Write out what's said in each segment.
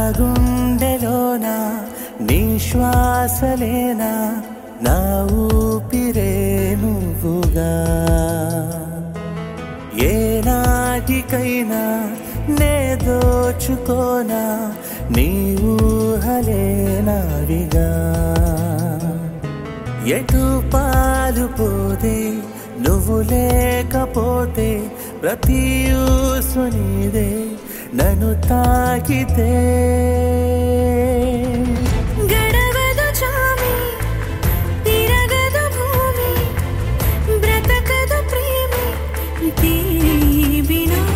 గుండెలోన నీ శ్వాసలేనా నా ఊపిరే నువ్వుగా ఏ నాటికైనా నే దోచుకోనా నీ ఊహలే నావిగా ఎటు పాలు పోతే నువ్వు లేకపోతే ప్రతి ఊసు నీదే నన్ను తాకితే గడవదు చామి తిరగదు భూమి బ్రతకదు ప్రేమి తీబినా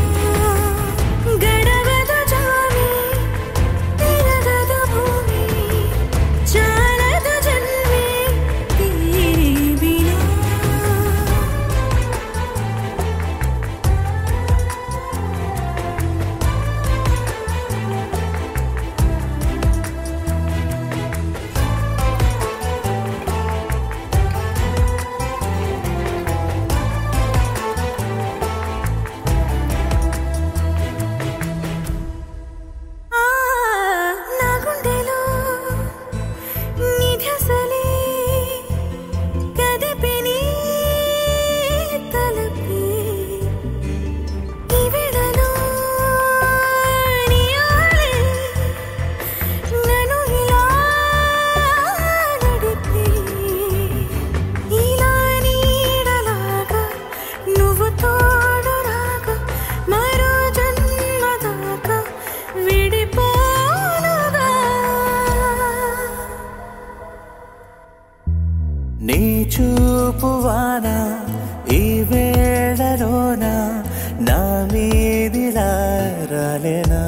గడవదు చామి తిరగదు భూమి చాలదు జన్మే తీబినా ఆ నా గుండెలో నిధసలే కదిపిని తలపి ఈ వేళలో నీ ఆలే నన్ను ఇలా నడిపి ఇలా నీడలాగా నువ్వు తోడు రాగా మరో జన్మ దాకా విడిపోనుగా నీ చూపు వాన ఈ వేళలోన నా మీదిలా రాలేనా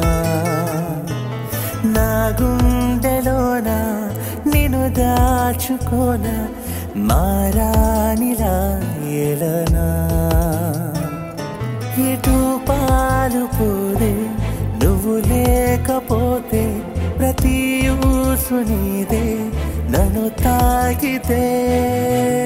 నా గుండెలోన నిన్ను దాచుకోన మారానిలా ఎలనా ఎటు పాలు పోదే నువ్వు లేకపోతే ప్రతి ఊసు నీదే నన్ను తాకితే